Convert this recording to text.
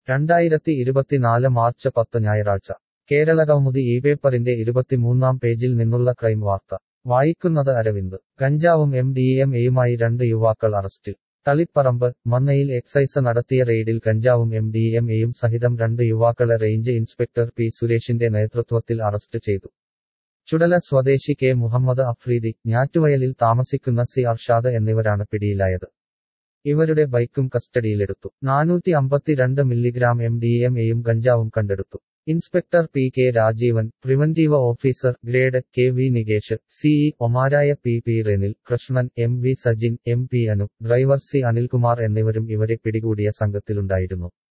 രണ്ടായിരത്തി ഇരുപത്തിനാല് മാർച്ച് പത്ത് ഞായറാഴ്ച കേരളകൗമുദി ഈ പേപ്പറിന്റെ ഇരുപത്തിമൂന്നാം പേജിൽ നിന്നുള്ള ക്രൈം വാർത്ത വായിക്കുന്നത് അരവിന്ദ് കഞ്ചാവും എം ഡി എം എയുമായി രണ്ട് യുവാക്കൾ അറസ്റ്റിൽ തളിപ്പറമ്പ് മന്നയിൽ എക്സൈസ് നടത്തിയ റെയ്ഡിൽ കഞ്ചാവും എം ഡി എം എയും സഹിതം രണ്ട് യുവാക്കളെ റേഞ്ച് ഇൻസ്പെക്ടർ പി സുരേഷിന്റെ നേതൃത്വത്തിൽ അറസ്റ്റ് ചെയ്തു ചുടല സ്വദേശി കെ മുഹമ്മദ് അഫ്രീദി ഞാറ്റുവയലിൽ താമസിക്കുന്ന സി അർഷാദ് എന്നിവരാണ് പിടിയിലായത് ഇവരുടെ ബൈക്കും കസ്റ്റഡിയിലെടുത്തു നാനൂറ്റി അമ്പത്തിരണ്ട് മില്ലിഗ്രാം എം ഡി എം എയും ഗഞ്ചാവും കണ്ടെടുത്തു inspector P K Rajeevan preventive officer grade K V Nikesh CE ഒമാരായ P P Renil Krishnan M V Sajin M P Anu driver C Anilkumar എന്നിവരും ഇവരെ പിടികൂടിയ സംഘത്തിലുണ്ടായിരുന്നു